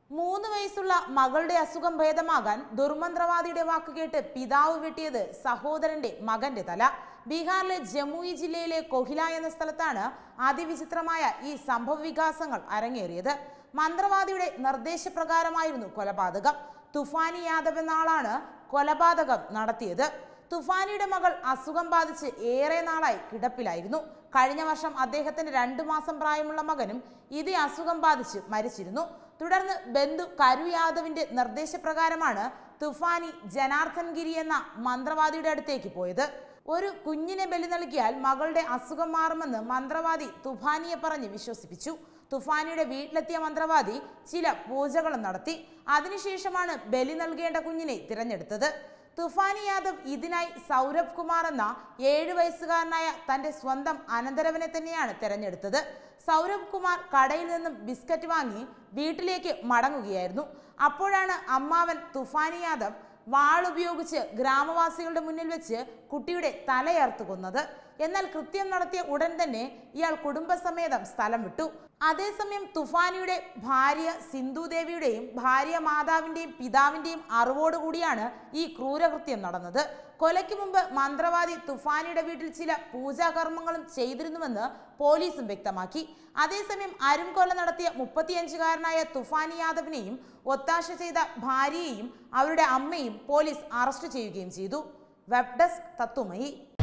മൂന്ന് വയസ്സുള്ള മകളുടെ അസുഖം ഭേദമാകാൻ ദുർമന്ത്രവാദിയുടെ വാക്ക് കേട്ട് പിതാവ് വെട്ടിയത് സഹോദരന്റെ മകന്റെ തല ബീഹാറിലെ ജമുയി ജില്ലയിലെ കൊഹില എന്ന സ്ഥലത്താണ് അതിവിചിത്രമായ ഈ സംഭവ വികാസങ്ങൾ അരങ്ങേറിയത് മന്ത്രവാദിയുടെ നിർദ്ദേശപ്രകാരമായിരുന്നു കൊലപാതകം തുഫാനി യാദവ് എന്ന ആളാണ് കൊലപാതകം നടത്തിയത് തുഫാനിയുടെ മകൾ അസുഖം ബാധിച്ച് ഏറെ നാളായി കിടപ്പിലായിരുന്നു കഴിഞ്ഞ വർഷം അദ്ദേഹത്തിന് രണ്ടു മാസം പ്രായമുള്ള മകനും ഇതേ അസുഖം ബാധിച്ച് മരിച്ചിരുന്നു തുടർന്ന് ബന്ധു കരു യാദവിന്റെ നിർദ്ദേശപ്രകാരമാണ് തുഫാനി ജനാർദ്ദൻ ഗിരി എന്ന മന്ത്രവാദിയുടെ അടുത്തേക്ക് പോയത് ഒരു കുഞ്ഞിനെ ബലി നൽകിയാൽ മകളുടെ അസുഖം മാറുമെന്ന് മന്ത്രവാദി തുഫാനിയെ പറഞ്ഞ് വിശ്വസിപ്പിച്ചു തുഫാനിയുടെ വീട്ടിലെത്തിയ മന്ത്രവാദി ചില പൂജകളും നടത്തി അതിനുശേഷമാണ് ബലി നൽകേണ്ട കുഞ്ഞിനെ തിരഞ്ഞെടുത്തത് തുഫാനി യാദവ് ഇതിനായി സൗരഭ് കുമാർ എന്ന ഏഴ് വയസ്സുകാരനായ തന്റെ സ്വന്തം അനന്തരവനെ തന്നെയാണ് തെരഞ്ഞെടുത്തത് സൗരഭ് കുമാർ കടയിൽ നിന്നും ബിസ്ക്കറ്റ് വാങ്ങി വീട്ടിലേക്ക് മടങ്ങുകയായിരുന്നു അപ്പോഴാണ് അമ്മാവൻ തുഫാനി യാദവ് വാളുപയോഗിച്ച് ഗ്രാമവാസികളുടെ മുന്നിൽ വെച്ച് കുട്ടിയുടെ തലയർത്ത് കൊന്നത് എന്നാൽ കൃത്യം നടത്തിയ ഉടൻ തന്നെ ഇയാൾ കുടുംബസമേതം സ്ഥലം വിട്ടു അതേസമയം തുഫാനിയുടെ ഭാര്യ സിന്ധു ദേവിയുടെയും ഭാര്യ മാതാവിന്റെയും പിതാവിന്റെയും അറിവോടുകൂടിയാണ് ഈ ക്രൂരകൃത്യം നടന്നത് കൊലയ്ക്ക് മുമ്പ് മന്ത്രവാദി തുഫാനിയുടെ വീട്ടിൽ ചില പൂജാകർമ്മങ്ങളും ചെയ്തിരുന്നുവെന്ന് പോലീസും വ്യക്തമാക്കി അതേസമയം അരും കൊല നടത്തിയ മുപ്പത്തിയഞ്ചുകാരനായ തുഫാനി യാദവിനെയും ഒത്താശ ചെയ്ത ഭാര്യയെയും അവരുടെ അമ്മയും പോലീസ് അറസ്റ്റ് ചെയ്യുകയും ചെയ്തു വെബ് ഡെസ്ക് തത്തുമയി